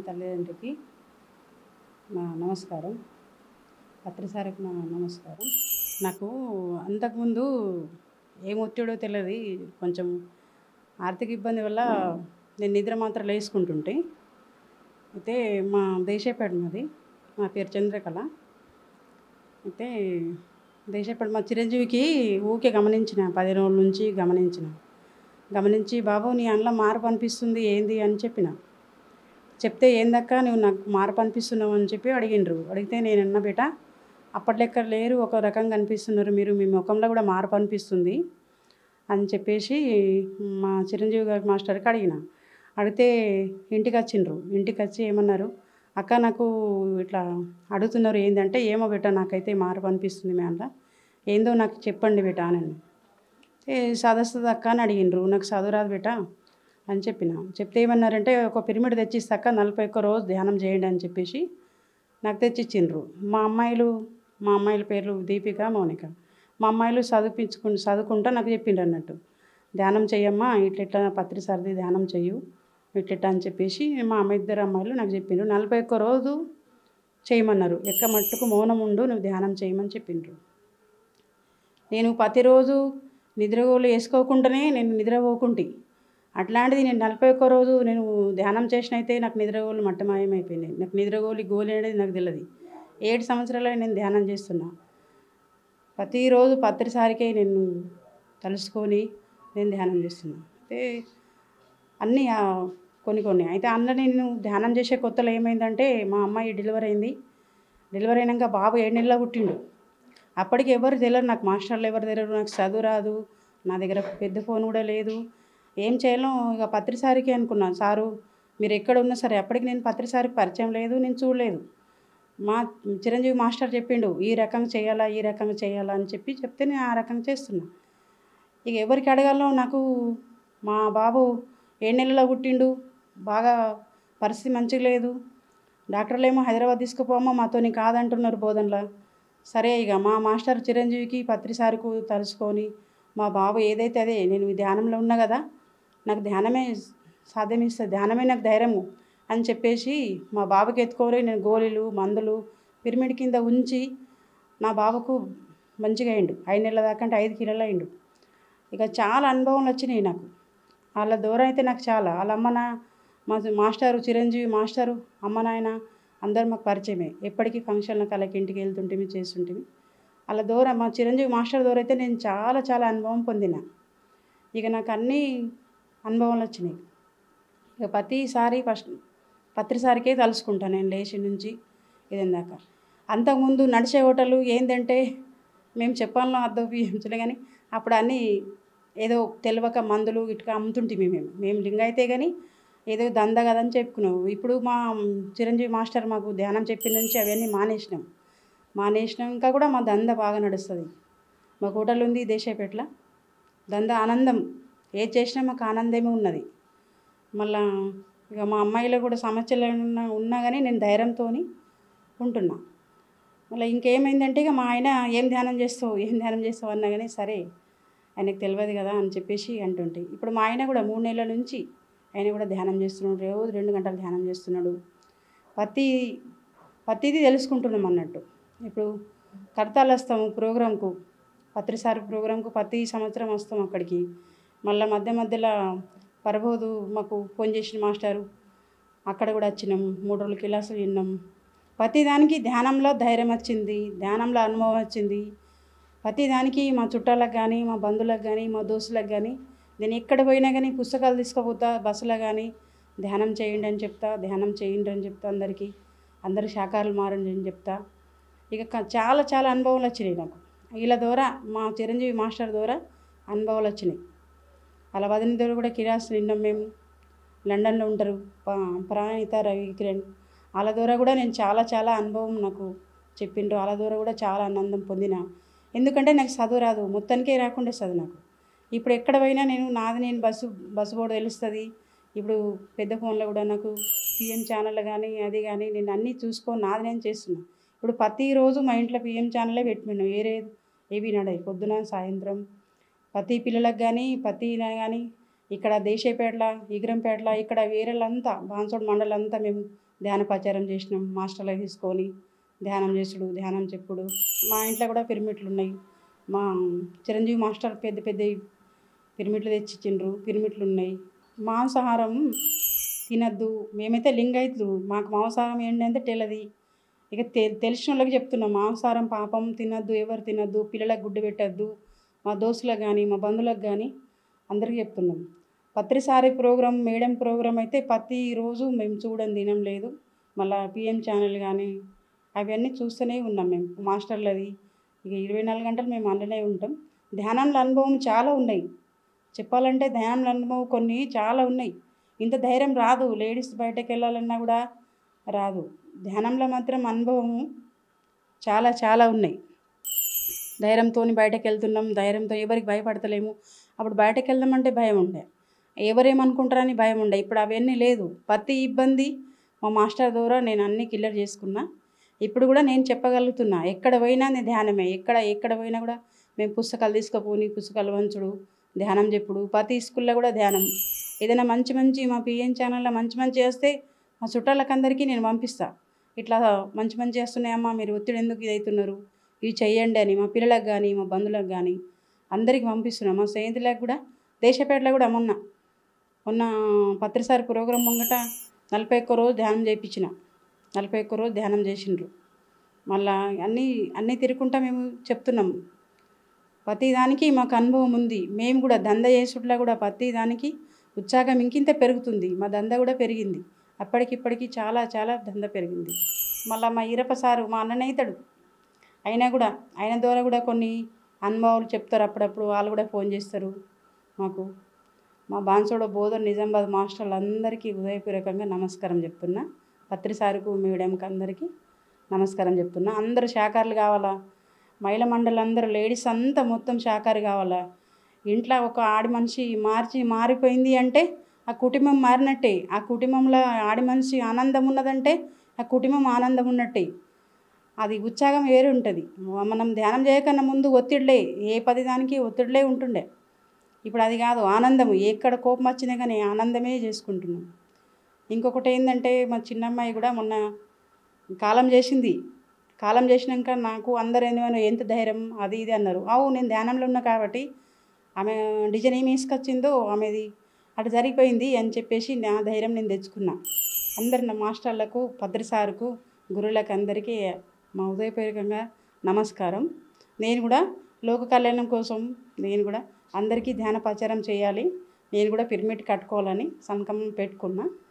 తల్లిదండ్రికి నా నమస్కారం పత్రిసారికి నా నమస్కారం నాకు అంతకుముందు ఏం ఒత్తిడో తెలియదు కొంచెం ఆర్థిక ఇబ్బంది వల్ల నేను నిద్ర మాత్రం వేసుకుంటుంటే అయితే మా దేశపేట మాది మా పేరు చంద్రకళ అయితే దేశపేట మా చిరంజీవికి ఊకే గమనించిన పది రోజుల నుంచి గమనించిన గమనించి బాబు నీ అందులో మార్పు అనిపిస్తుంది ఏంది అని చెప్పిన చెప్తే ఏందక్క నువ్వు నాకు మార్పు అనిపిస్తున్నావు అని చెప్పి అడిగిండ్రు అడిగితే నేను అన్న బేట అప్పటి లెక్క లేరు ఒక రకంగా అనిపిస్తున్నారు మీరు మీ ముఖంలో కూడా మార్పు అనిపిస్తుంది అని చెప్పేసి మా చిరంజీవి గారి మాస్టర్కి అడిగిన అడిగితే ఇంటికి వచ్చిండ్రు ఇంటికి వచ్చి ఏమన్నారు అక్క నాకు ఇట్లా అడుగుతున్నారు ఏంటంటే ఏమో బేట నాకైతే మార్పు అనిపిస్తుంది మీ అందులో ఏందో నాకు చెప్పండి బేట అని అన్నా. ఏ చదువుతుంది అక్క అని అడిగిండ్రు నాకు చదువు రాదు బేట అని చెప్పిన చెప్తే ఏమన్నారంటే ఒక పిరమిడ్ తెచ్చిస్తాక నలభై ఒక్క రోజు ధ్యానం చేయండి అని చెప్పేసి నాకు తెచ్చిచ్చిండ్రు మా అమ్మాయిలు మా అమ్మాయిల పేర్లు దీపిక మౌనిక మా అమ్మాయిలు చదివించుకు చదువుకుంటా నాకు చెప్పిండ్రు అన్నట్టు ధ్యానం చెయ్యమ్మా ఇట్లా పత్రి సర్ది ధ్యానం చెయ్యు ఇట్లా అని చెప్పేసి మా అమ్మ ఇద్దరు అమ్మాయిలు నాకు చెప్పిండ్రు నలభై ఒక్క రోజు చేయమన్నారు ఎక్క మట్టుకు మౌనం ఉండు నువ్వు ధ్యానం చేయమని చెప్పిండ్రు నేను ప్రతిరోజు నిద్రగోలు వేసుకోకుండానే నేను నిద్రపోకుంటి అట్లాంటిది నేను నలభై ఒక్క రోజు నేను ధ్యానం చేసినైతే నాకు నిద్రగోలు మట్టమాయమైపోయినాయి నాకు నిద్రగోలి గోలి అనేది నాకు తెలియదు ఏడు సంవత్సరాలు నేను ధ్యానం చేస్తున్నా ప్రతిరోజు పత్రిసారికే నేను తలుసుకొని నేను ధ్యానం చేస్తున్నా అయితే అన్నీ ఆ, కొన్ని కొన్ని అయితే అందులో నేను ధ్యానం చేసే కొత్తలో ఏమైందంటే మా అమ్మాయి డెలివరీ అయింది డెలివరీ అయినాక బాబు ఏడు నెలల పుట్టిండు అప్పటికి ఎవరు తెలియరు నాకు మాస్టర్లు ఎవరు తెలియరు నాకు చదువు రాదు నా దగ్గర పెద్ద ఫోన్ కూడా లేదు ఏం చేయాలో ఇక పత్రిసారికి అనుకున్నాను సారు మీరు ఎక్కడ ఉన్నా సరే అప్పటికి నేను పత్రిసారికి పరిచయం లేదు నేను చూడలేదు మా చిరంజీవి మాస్టర్ చెప్పిండు ఈ రకంగా చేయాలా ఈ రకంగా చేయాలా అని చెప్పి చెప్తే నేను ఆ రకంగా చేస్తున్నా ఇక ఎవరికి అడగాలో నాకు మా బాబు ఏ నెలలో పుట్టిండు బాగా పరిస్థితి మంచిగా లేదు డాక్టర్లు ఏమో హైదరాబాద్ తీసుకుపోమా మాతోని కాదంటున్నారు బోధనలో సరే ఇక మా మాస్టర్ చిరంజీవికి పత్రిసారికి తలుసుకొని మా బాబు ఏదైతే అదే నేను ఈ ధ్యానంలో ఉన్నా కదా నాకు ధ్యానమే సాధ్యం ఇస్తుంది ధ్యానమే నాకు ధైర్యము అని చెప్పేసి మా బాబుకి ఎత్తుకొని నేను గోళీలు మందులు పిరమిడ్ కింద ఉంచి నా బాబుకు మంచిగా అయిండు ఐదు నెలల దాకా అంటే ఐదు కిలోలు అయిండు ఇక చాలా అనుభవాలు వచ్చినాయి నాకు వాళ్ళ దూరం అయితే నాకు చాలా వాళ్ళ అమ్మ నా మా మాస్టరు చిరంజీవి మాస్టరు అమ్మ నాయన అందరు మాకు పరిచయమే ఎప్పటికీ ఫంక్షన్లకు వాళ్ళకి ఇంటికి వెళ్తుంటిమి చేస్తుంటిమి వాళ్ళ దూరం మా చిరంజీవి మాస్టర్ దూరం అయితే నేను చాలా చాలా అనుభవం పొందిన ఇక నాకు అన్ని అనుభవాలు వచ్చినాయి ఇక ప్రతిసారి ఫస్ట్ పత్రిసారికే తలుసుకుంటాను నేను లేచి నుంచి ఇదేందాక అంతకుముందు నడిచే హోటలు ఏంటంటే మేము చెప్పాలో అర్థం బియ్యించలే కానీ అప్పుడు అన్నీ ఏదో తెలియక మందులు ఇటుక అమ్ముతుంటిమి మేము మేము లింగైతే కానీ ఏదో దంద కదని చెప్పుకున్నాం ఇప్పుడు మా చిరంజీవి మాస్టర్ మాకు ధ్యానం చెప్పిన నుంచి అవన్నీ మానేసినాం మానేసినాం ఇంకా కూడా మా దంద బాగా నడుస్తుంది మా హోటల్ ఉంది దేశపేటల దంద ఆనందం ఏది చేసినా మాకు ఆనందమే ఉన్నది మళ్ళా ఇక మా అమ్మాయిలో కూడా సమస్యలు ఉన్నా ఉన్నా కానీ నేను ధైర్యంతో ఉంటున్నా మళ్ళీ ఇంకేమైందంటే ఇక మా ఆయన ఏం ధ్యానం చేస్తావు ఏం ధ్యానం చేస్తావు అన్నా కానీ సరే ఆయనకు తెలియదు కదా అని చెప్పేసి అంటుంటే ఇప్పుడు మా ఆయన కూడా మూడు నెలల నుంచి ఆయన కూడా ధ్యానం చేస్తున్నాడు రోజు రెండు గంటలు ధ్యానం చేస్తున్నాడు ప్రతి ప్రతిదీ తెలుసుకుంటున్నాం అన్నట్టు ఇప్పుడు కడతాలు వస్తాము ప్రోగ్రాంకు పత్రిసారి ప్రోగ్రాంకు ప్రతి సంవత్సరం వస్తాం అక్కడికి మళ్ళీ మధ్య మధ్యలో పరబోదు మాకు ఫోన్ చేసిన మాస్టారు అక్కడ కూడా వచ్చినాం మూడు రోజులు క్లాసులు విన్నాం ప్రతి దానికి ధ్యానంలో ధైర్యం వచ్చింది ధ్యానంలో అనుభవం వచ్చింది ప్రతి దానికి మా చుట్టాలకు కానీ మా బంధువులకు కానీ మా దోస్తులకు కానీ నేను ఎక్కడ పోయినా కానీ పుస్తకాలు తీసుకుపోతా బస్సులో కానీ ధ్యానం చేయండి అని చెప్తా ధ్యానం చేయండి అని చెప్తా అందరికీ అందరు శాఖలు మారండి అని చెప్తా ఇక క- చాలా చాలా అనుభవాలు వచ్చినాయి నాకు వీళ్ళ ద్వారా మా చిరంజీవి మాస్టర్ ద్వారా అనుభవాలు వచ్చినాయి అలా వదిన ద్వారా కూడా కిరాస్ నిన్నాం మేము లండన్లో ఉంటారు ప- ప్రాణిత రవి కిరణ్ వాళ్ళ ద్వారా కూడా నేను చాలా చాలా అనుభవం నాకు చెప్పిండ్రు వాళ్ళ ద్వారా కూడా చాలా ఆనందం పొందిన ఎందుకంటే నాకు చదువు రాదు మొత్తానికే రాకుండా చదువు నాకు ఇప్పుడు ఎక్కడ పోయినా నేను నాది నేను బస్సు బస్సు బోర్డు తెలుస్తుంది ఇప్పుడు పెద్ద ఫోన్లో కూడా నాకు పిఎం ఛానల్ కానీ అది కానీ నేను అన్నీ చూసుకొని నాది నేను చేస్తున్నా ఇప్పుడు ప్రతిరోజు మా ఇంట్లో పిఎం ఛానలే పెట్టినాను వేరే ఏవి నడాయి పొద్దున సాయంత్రం ప్రతి పిల్లలకు కానీ ప్రతి కానీ ఇక్కడ దేశేపేటల ఇగిరంపేటల ఇక్కడ వేరేళ్ళంతా బాన్సోడ్ మండలంతా మేము ధ్యాన ప్రచారం చేసినాం మాస్టర్లకు తీసుకొని ధ్యానం చేసుడు ధ్యానం చెప్పుడు మా ఇంట్లో కూడా పిరమిడ్లు ఉన్నాయి మా చిరంజీవి మాస్టర్ పెద్ద పెద్ద పిరమిడ్లు తెచ్చిచ్చిండ్రు పిరమిడ్లు ఉన్నాయి మాంసాహారం తినద్దు మేమైతే లింగాయతులు మాకు మాంసాహారం ఏంటంటే తెలది ఇక తె తెలిసిన వాళ్ళకి చెప్తున్నాం మాంసాహారం పాపం తినద్దు ఎవరు తినద్దు పిల్లలకు గుడ్డు పెట్టద్దు మా దోస్తులకు కానీ మా బంధువులకు కానీ అందరికీ చెప్తున్నాం పత్రిసారి ప్రోగ్రామ్ మేడం ప్రోగ్రామ్ అయితే ప్రతిరోజు మేము చూడని దినం లేదు మళ్ళీ పిఎం ఛానల్ కానీ అవన్నీ చూస్తూనే ఉన్నాం మేము మాస్టర్లది ఇక ఇరవై నాలుగు గంటలు మేము అందులోనే ఉంటాం ధ్యానంలో అనుభవం చాలా ఉన్నాయి చెప్పాలంటే ధ్యానంలో అనుభవం కొన్ని చాలా ఉన్నాయి ఇంత ధైర్యం రాదు లేడీస్ బయటకు వెళ్ళాలన్నా కూడా రాదు ధ్యానంలో మాత్రం అనుభవం చాలా చాలా ఉన్నాయి ధైర్యంతో బయటకు వెళ్తున్నాం ధైర్యంతో ఎవరికి భయపడతలేము అప్పుడు బయటకు వెళ్దామంటే భయం ఉండే ఎవరేమనుకుంటారని భయం ఉండే ఇప్పుడు అవన్నీ లేదు ప్రతి ఇబ్బంది మా మాస్టర్ ద్వారా నేను అన్నీ క్లియర్ చేసుకున్నా ఇప్పుడు కూడా నేను చెప్పగలుగుతున్నా ఎక్కడ పోయినా నేను ధ్యానమే ఎక్కడ ఎక్కడ పోయినా కూడా మేము పుస్తకాలు తీసుకుపోని పుస్తకాలు వంచుడు ధ్యానం చెప్పుడు ప్రతి స్కూల్లో కూడా ధ్యానం ఏదైనా మంచి మంచి మా పిఎన్ ఛానల్లో మంచి మంచి చేస్తే మా చుట్టాలకందరికీ నేను పంపిస్తా ఇట్లా మంచి మంచి చేస్తున్నాయమ్మా మీరు ఒత్తిడి ఎందుకు ఇది అవుతున్నారు ఇవి చెయ్యండి అని మా పిల్లలకు కానీ మా బంధువులకు కానీ అందరికి పంపిస్తున్నాం మా స్నేహితులకు కూడా దేశపేటలో కూడా మొన్న మొన్న పత్రిసారి ప్రోగ్రాం ముంగట నలభై ఒక్క రోజు ధ్యానం చేయించిన నలభై ఒక్క రోజు ధ్యానం చేసిండ్రు మళ్ళా అన్నీ అన్నీ తిరుగుకుంటా మేము చెప్తున్నాం ప్రతి దానికి మాకు అనుభవం ఉంది మేము కూడా దంద చేసుట్లా కూడా ప్రతి దానికి ఉత్సాహం ఇంకింత పెరుగుతుంది మా దంద కూడా పెరిగింది అప్పటికిప్పటికి చాలా చాలా దంద పెరిగింది మళ్ళీ మా ఈరప్ప సారు మా అన్ననే అవుతాడు అయినా కూడా ఆయన ద్వారా కూడా కొన్ని అనుభవాలు చెప్తారు అప్పుడప్పుడు వాళ్ళు కూడా ఫోన్ చేస్తారు మాకు మా బాన్సోడ బోధన నిజామాబాద్ మాస్టర్లు అందరికీ హృదయపూర్వకంగా నమస్కారం చెప్తున్నా పత్రి సారుకు మేడంకి అందరికీ నమస్కారం చెప్తున్నా అందరూ శాఖారులు కావాలా మహిళా మండలి అందరూ లేడీస్ అంతా మొత్తం శాఖారు కావాలా ఇంట్లో ఒక ఆడి మనిషి మార్చి మారిపోయింది అంటే ఆ కుటుంబం మారినట్టే ఆ కుటుంబంలో ఆడి మనిషి ఆనందం ఉన్నదంటే ఆ కుటుంబం ఆనందం ఉన్నట్టే అది ఉత్సాహం వేరు ఉంటుంది మనం ధ్యానం చేయకన్నా ముందు ఒత్తిడిలే ఏ పది దానికి ఒత్తిడిలే ఉంటుండే ఇప్పుడు అది కాదు ఆనందం ఎక్కడ కోపం వచ్చినా కానీ ఆనందమే చేసుకుంటున్నాం ఇంకొకటి ఏంటంటే మా చిన్నమ్మాయి కూడా మొన్న కాలం చేసింది కాలం చేసినాక నాకు అందరు ఏమైనా ఎంత ధైర్యం అది ఇది అన్నారు అవు నేను ధ్యానంలో ఉన్నా కాబట్టి ఆమె డిజైన్ ఏమి వేసుకొచ్చిందో ఆమెది అటు జరిగిపోయింది అని చెప్పేసి నా ధైర్యం నేను తెచ్చుకున్నా అందరు నా మాస్టర్లకు పద్రి సార్కు గురువులకు అందరికీ మా ఉదయపూర్వకంగా నమస్కారం నేను కూడా లోక కళ్యాణం కోసం నేను కూడా అందరికీ ధ్యాన ప్రచారం చేయాలి నేను కూడా పిరమిడ్ కట్టుకోవాలని సంకల్పం పెట్టుకున్నా